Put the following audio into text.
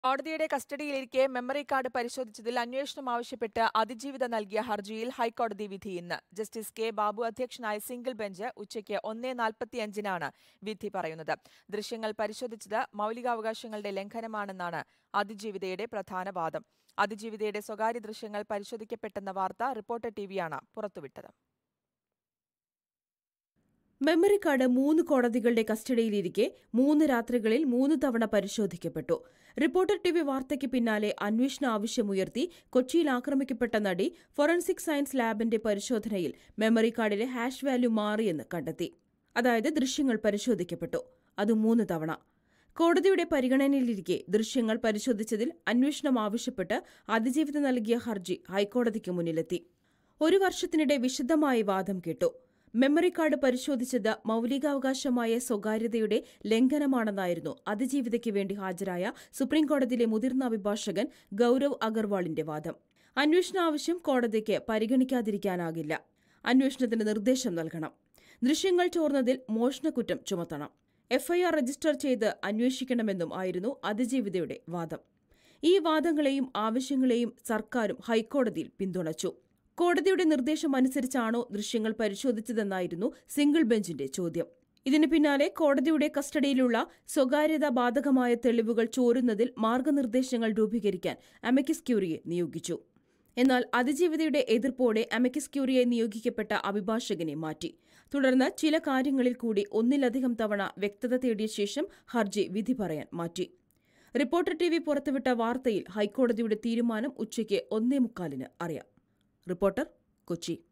കോടതിയുടെ കസ്റ്റഡിയിലിരിക്കെ memory card പരിശോധിച്ചതിൽ അന്വേഷണം ആവശ്യപ്പെട്ട് അതിജീവിത നൽകിയ ഹർജിയിൽ ഹൈക്കോടതി വിധി ഇന്ന് ജസ്റ്റിസ് കെ ബാബു അധ്യക്ഷനായ സിംഗിൾ ബെഞ്ച് ഉച്ചയ്ക്ക് ഒന്നേ നാൽപ്പത്തിയഞ്ചിനാണ് വിധി പറയുന്നത് ദൃശ്യങ്ങൾ പരിശോധിച്ചത് മൌലികാവകാശങ്ങളുടെ ലംഘനമാണെന്നാണ് അതിജീവിതയുടെ പ്രധാന വാദം അതിജീവിതയുടെ സ്വകാര്യ ദൃശ്യങ്ങൾ പരിശോധിക്കപ്പെട്ടെന്ന വാർത്ത റിപ്പോർട്ടർ ടിവിയാണ് പുറത്തുവിട്ടത് മെമ്മറി കാർഡ് മൂന്ന് കോടതികളുടെ കസ്റ്റഡിയിലിരിക്കെ മൂന്ന് രാത്രികളിൽ മൂന്ന് തവണ പരിശോധിക്കപ്പെട്ടു റിപ്പോർട്ടർ ടിവി വാർത്തയ്ക്ക് പിന്നാലെ അന്വേഷണ ആവശ്യമുയർത്തി കൊച്ചിയിൽ ആക്രമിക്കപ്പെട്ട നടി ഫോറൻസിക് സയൻസ് ലാബിന്റെ പരിശോധനയിൽ മെമ്മറി കാർഡിലെ ഹാഷ് വാല്യൂ മാറിയെന്ന് കണ്ടെത്തി അതായത് ദൃശ്യങ്ങൾ പരിശോധിക്കപ്പെട്ടു അത് മൂന്ന് തവണ കോടതിയുടെ പരിഗണനയിലിരിക്കെ ദൃശ്യങ്ങൾ പരിശോധിച്ചതിൽ അന്വേഷണം ആവശ്യപ്പെട്ട് അതിജീവിത നൽകിയ ഹർജി ഹൈക്കോടതിക്ക് മുന്നിലെത്തി ഒരു വർഷത്തിനിടെ വിശദമായി വാദം കേട്ടു മെമ്മറി കാർഡ് പരിശോധിച്ചത് മൌലികാവകാശമായ സ്വകാര്യതയുടെ ലംഘനമാണെന്നായിരുന്നു അതിജീവിതയ്ക്ക് വേണ്ടി ഹാജരായ സുപ്രീംകോടതിയിലെ മുതിർന്ന അഭിഭാഷകൻ ഗൌരവ് അഗർവാളിന്റെ വാദം അന്വേഷണ ആവശ്യം കോടതിക്ക് പരിഗണിക്കാതിരിക്കാനാകില്ല അന്വേഷണത്തിന് നിർദ്ദേശം നൽകണം ദൃശ്യങ്ങൾ ചോർന്നതിൽ മോഷണക്കുറ്റം ചുമത്തണം എഫ്ഐആർ രജിസ്റ്റർ ചെയ്ത് അന്വേഷിക്കണമെന്നും ആയിരുന്നു അതിജീവിതയുടെ വാദം ഈ വാദങ്ങളെയും ആവശ്യങ്ങളെയും സർക്കാരും ഹൈക്കോടതിയിൽ പിന്തുണച്ചു കോടതിയുടെ നിർദ്ദേശം അനുസരിച്ചാണോ ദൃശ്യങ്ങൾ പരിശോധിച്ചതെന്നായിരുന്നു സിംഗിൾ ബെഞ്ചിന്റെ ചോദ്യം ഇതിന് പിന്നാലെ കോടതിയുടെ കസ്റ്റഡിയിലുള്ള സ്വകാര്യത ബാധകമായ തെളിവുകൾ ചോരുന്നതിൽ മാർഗനിർദ്ദേശങ്ങൾ രൂപീകരിക്കാൻ അമിക്കസ് ക്യൂറിയെ നിയോഗിച്ചു എന്നാൽ അതിജീവിതയുടെ എതിർപ്പോടെ അമിക്കസ് ക്യൂറിയെ നിയോഗിക്കപ്പെട്ട അഭിഭാഷകനെ മാറ്റി തുടർന്ന് ചില കാര്യങ്ങളിൽ കൂടി ഒന്നിലധികം തവണ വ്യക്തത തേടിയ ശേഷം ഹർജി വിധി പറയാൻ മാറ്റി റിപ്പോർട്ടർ ടി വി പുറത്തുവിട്ട വാർത്തയിൽ ഹൈക്കോടതിയുടെ തീരുമാനം ഉച്ചയ്ക്ക് ഒന്നേ മുക്കാലിന് അറിയാം റിപ്പോർട്ടർ കൊച്ചി